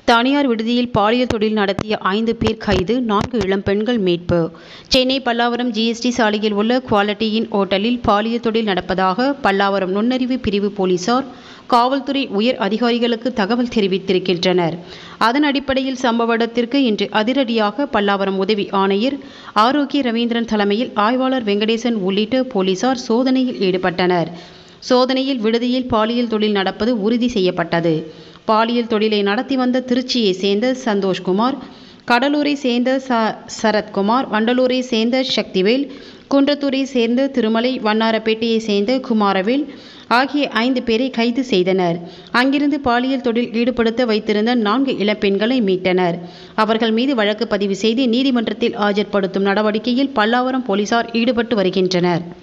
தனியார் விடுதியில் பாலியல் தொழில் நடத்திய ஐந்து பேர் கைது நான்கு இளம்பெண்கள் மீட்பு சென்னை பல்லாவரம் ஜிஎஸ்டி சாலையில் உள்ள குவாலிட்டி இன் ஓட்டலில் பாலியல் தொழில் நடப்பதாக பல்லாவரம் நுண்ணறிவு பிரிவு போலீசார் காவல்துறை உயர் அதிகாரிகளுக்கு தகவல் தெரிவித்திருக்கின்றனர் அதன் அடிப்படையில் சம்பவ இடத்திற்கு இன்று அதிரடியாக பல்லாவரம் உதவி ஆணையர் ஆரோக்கிய ரவீந்திரன் தலைமையில் ஆய்வாளர் வெங்கடேசன் உள்ளிட்ட போலீசார் சோதனையில் ஈடுபட்டனர் சோதனையில் விடுதியில் பாலியல் தொழில் நடப்பது உறுதி செய்யப்பட்டது பாலியல் தொழிலை நடத்தி வந்த திருச்சியை சேர்ந்த சந்தோஷ்குமார் கடலூரை சேர்ந்த ச சரத்குமார் வண்டலூரை சேர்ந்த சக்திவேல் குன்றத்தூரை சேர்ந்த திருமலை வண்ணாரப்பேட்டையை சேர்ந்த குமாரவேல் ஆகிய ஐந்து பேரை கைது செய்தனர் அங்கிருந்து பாலியல் தொழில் ஈடுபடுத்த வைத்திருந்த நான்கு இளம்பெண்களை மீட்டனர் அவர்கள் மீது வழக்கு பதிவு செய்து நீதிமன்றத்தில் ஆஜர்படுத்தும் நடவடிக்கையில் பல்லாவரம் போலீசார் ஈடுபட்டு வருகின்றனர்